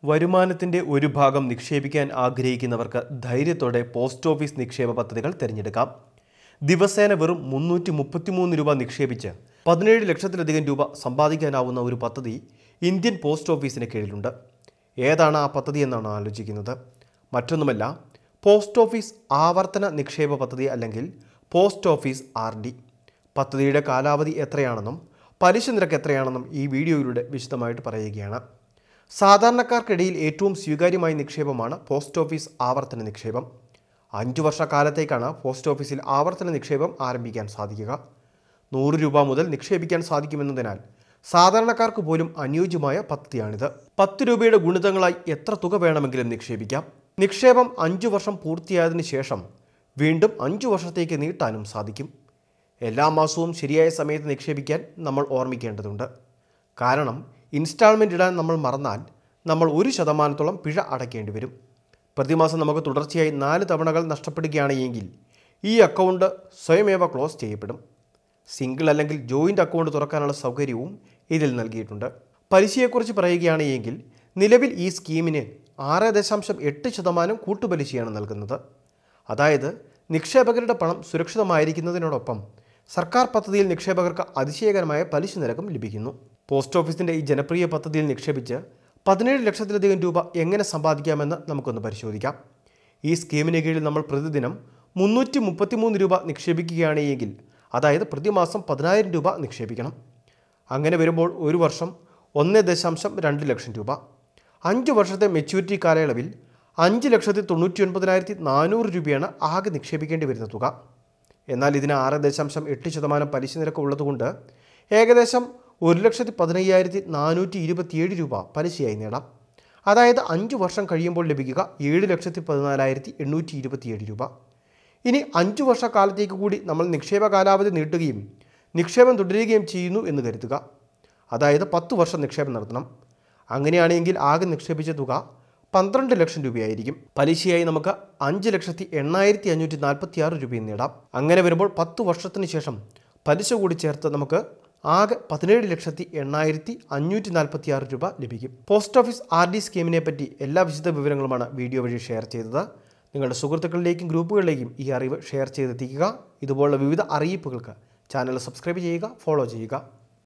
വരുമാനത്തിന്റെ ഒരു ഭാഗം നിക്ഷേപിക്കാൻ ആഗ്രഹിക്കുന്നവർക്ക് ധൈര്യത്തോടെ പോസ്റ്റ് ഓഫീസ് നിക്ഷേപ പദ്ധതികൾ തിരഞ്ഞെടുക്കാം ദിവസേന വെറും മുന്നൂറ്റി മുപ്പത്തിമൂന്ന് രൂപ നിക്ഷേപിച്ച് പതിനേഴ് ലക്ഷത്തിലധികം രൂപ സമ്പാദിക്കാനാവുന്ന ഒരു പദ്ധതി ഇന്ത്യൻ പോസ്റ്റ് ഓഫീസിന് കീഴിലുണ്ട് ഏതാണ് ആ പദ്ധതി എന്നാണ് ആലോചിക്കുന്നത് മറ്റൊന്നുമല്ല പോസ്റ്റ് ഓഫീസ് ആവർത്തന നിക്ഷേപ പദ്ധതി അല്ലെങ്കിൽ പോസ്റ്റ് ഓഫീസ് ആർ ഡി പദ്ധതിയുടെ കാലാവധി എത്രയാണെന്നും പലിശ നിരക്ക് എത്രയാണെന്നും ഈ വീഡിയോയിലൂടെ വിശദമായിട്ട് പറയുകയാണ് സാധാരണക്കാർക്കിടയിൽ ഏറ്റവും സ്വീകാര്യമായ നിക്ഷേപമാണ് പോസ്റ്റ് ഓഫീസ് ആവർത്തന നിക്ഷേപം അഞ്ചു വർഷക്കാലത്തേക്കാണ് പോസ്റ്റ് ഓഫീസിൽ ആവർത്തന നിക്ഷേപം ആരംഭിക്കാൻ സാധിക്കുക നൂറ് രൂപ മുതൽ നിക്ഷേപിക്കാൻ സാധിക്കുമെന്നതിനാൽ സാധാരണക്കാർക്ക് പോലും അനുയോജ്യമായ പദ്ധതിയാണിത് പത്ത് രൂപയുടെ ഗുണിതങ്ങളായി എത്ര തുക വേണമെങ്കിലും നിക്ഷേപിക്കാം നിക്ഷേപം അഞ്ചു വർഷം പൂർത്തിയായതിനു ശേഷം വീണ്ടും അഞ്ചു വർഷത്തേക്ക് നീട്ടാനും സാധിക്കും എല്ലാ മാസവും ശരിയായ സമയത്ത് നിക്ഷേപിക്കാൻ നമ്മൾ ഓർമ്മിക്കേണ്ടതുണ്ട് കാരണം ഇൻസ്റ്റാൾമെൻ്റ് ഇടാൻ നമ്മൾ മറന്നാൽ നമ്മൾ ഒരു ശതമാനത്തോളം പിഴ അടയ്ക്കേണ്ടി വരും പ്രതിമാസം നമുക്ക് തുടർച്ചയായി നാല് തവണകൾ നഷ്ടപ്പെടുകയാണ് എങ്കിൽ ഈ അക്കൗണ്ട് സ്വയമേവ ക്ലോസ് ചെയ്യപ്പെടും സിംഗിൾ അല്ലെങ്കിൽ ജോയിൻ്റ് അക്കൗണ്ട് തുറക്കാനുള്ള സൗകര്യവും ഇതിൽ നൽകിയിട്ടുണ്ട് പലിശയെക്കുറിച്ച് പറയുകയാണ് എങ്കിൽ നിലവിൽ ഈ സ്കീമിന് ആറ് ദശാംശം എട്ട് ശതമാനം കൂട്ടുപലിശയാണ് നൽകുന്നത് അതായത് നിക്ഷേപകരുടെ പണം സുരക്ഷിതമായിരിക്കുന്നതിനോടൊപ്പം സർക്കാർ പദ്ധതിയിൽ നിക്ഷേപകർക്ക് അതിശയകരമായ പലിശ നിരക്കും ലഭിക്കുന്നു പോസ്റ്റ് ഓഫീസിൻ്റെ ഈ ജനപ്രിയ പദ്ധതിയിൽ നിക്ഷേപിച്ച് പതിനേഴ് ലക്ഷത്തിലധികം രൂപ എങ്ങനെ സമ്പാദിക്കാമെന്ന് നമുക്കൊന്ന് പരിശോധിക്കാം ഈ സ്കീമിന് കീഴിൽ നമ്മൾ പ്രതിദിനം മുന്നൂറ്റി മുപ്പത്തിമൂന്ന് രൂപ നിക്ഷേപിക്കുകയാണ് എങ്കിൽ അതായത് പ്രതിമാസം പതിനായിരം രൂപ നിക്ഷേപിക്കണം അങ്ങനെ വരുമ്പോൾ ഒരു വർഷം ഒന്ന് ദശാംശം രണ്ട് ലക്ഷം രൂപ അഞ്ച് വർഷത്തെ മെച്യൂരിറ്റി കാലയളവിൽ അഞ്ച് ലക്ഷത്തി തൊണ്ണൂറ്റി ഒൻപതിനായിരത്തി നാനൂറ് രൂപയാണ് ആകെ നിക്ഷേപിക്കേണ്ടി വരുന്ന തുക എന്നാൽ ഇതിന് ആറ് ദശാംശം എട്ട് ശതമാനം പലിശ നിരക്ക് ഉള്ളതുകൊണ്ട് ഏകദേശം ഒരു ലക്ഷത്തി പതിനയ്യായിരത്തി നാനൂറ്റി ഇരുപത്തിയേഴ് രൂപ പലിശയായി നേടാം അതായത് അഞ്ച് വർഷം കഴിയുമ്പോൾ ലഭിക്കുക ഏഴ് ലക്ഷത്തി പതിനാലായിരത്തി എണ്ണൂറ്റി ഇരുപത്തിയേഴ് രൂപ ഇനി അഞ്ച് വർഷക്കാലത്തേക്ക് കൂടി നമ്മൾ നിക്ഷേപ കാലാവധി നീട്ടുകയും നിക്ഷേപം തുടരുകയും ചെയ്യുന്നു എന്ന് കരുതുക അതായത് പത്ത് വർഷം നിക്ഷേപം നടത്തണം അങ്ങനെയാണെങ്കിൽ ആകെ നിക്ഷേപിച്ച തുക പന്ത്രണ്ട് ലക്ഷം രൂപയായിരിക്കും പലിശയായി നമുക്ക് അഞ്ച് ലക്ഷത്തി എണ്ണായിരത്തി അഞ്ഞൂറ്റി നാൽപ്പത്തി ആറ് രൂപയും നേടാം അങ്ങനെ വരുമ്പോൾ പത്ത് വർഷത്തിന് ശേഷം പലിശ കൂടി ചേർത്ത് നമുക്ക് ആകെ പതിനേഴ് ലക്ഷത്തി എണ്ണായിരത്തി അഞ്ഞൂറ്റി നാൽപ്പത്തി ആറ് രൂപ ലഭിക്കും പോസ്റ്റ് ഓഫീസ് ആർ ഡി സ്കീമിനെ പറ്റി എല്ലാ വിശദ വിവരങ്ങളുമാണ് വീഡിയോ വഴി ഷെയർ ചെയ്തത് നിങ്ങളുടെ സുഹൃത്തുക്കളിലേക്കും ഗ്രൂപ്പുകളിലേക്കും ഈ അറിവ് ഷെയർ ചെയ്തെത്തിക്കുക ഇതുപോലുള്ള വിവിധ അറിയിപ്പുകൾക്ക് ചാനൽ സബ്സ്ക്രൈബ് ചെയ്യുക ഫോളോ ചെയ്യുക